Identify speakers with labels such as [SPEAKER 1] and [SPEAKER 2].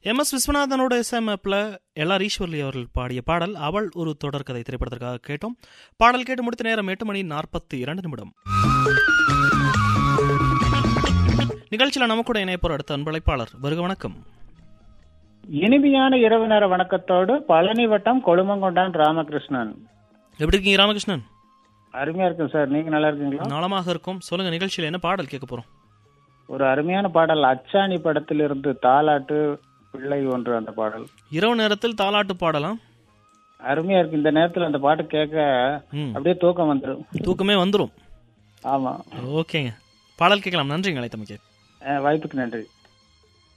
[SPEAKER 1] M S விஸ்வநாதனோட இசையமைப்பில் LR ஈஸ்வர்லி அவர்கள் பாடிய பாடல் அவள் ஒரு தொடர்கதை திரைப்படத்திற்காக கேட்டோம் பாடல் கேட்டு முடித்த நேரம் எட்டு மணி நாற்பத்தி இரண்டு நிமிடம் நிகழ்ச்சியில் நம்ம கூட இணைப்போர் அடுத்த அன்பழைப்பாளர் வருக வணக்கம்
[SPEAKER 2] இனிமையான இரவு நேர வணக்கத்தோடு பழனி வட்டம் கொழுமங்கொண்டான் ராமகிருஷ்ணன்
[SPEAKER 1] எப்படி இருக்கீங்க ராமகிருஷ்ணன்
[SPEAKER 2] அருமையா இருக்கும் சார் நீங்க நல்லா இருக்கீங்களா
[SPEAKER 1] நலமாக இருக்கும் சொல்லுங்க நிகழ்ச்சியில் என்ன பாடல் கேட்க போறோம்
[SPEAKER 2] ஒரு அருமையான பாடல் அச்சாணி படத்திலிருந்து தாலாட்டு பிள்ளை ஒன்று அந்த பாடல்
[SPEAKER 1] இரவு நேரத்தில் தாலாட்டு பாடலாம்
[SPEAKER 2] அருமையா இருக்கு இந்த நேரத்துல அந்த பாட்டு கேட்க
[SPEAKER 1] ம்
[SPEAKER 2] அப்படியே தூக்கம் வந்துடும்
[SPEAKER 1] தூக்கமே வந்துடும்
[SPEAKER 2] ஆமா
[SPEAKER 1] ஓகேங்க பாடல் கேட்கலாம் நன்றிங்க அழைத்தமைக்கு
[SPEAKER 2] அஹ் வாய்ப்புக்கு நன்றி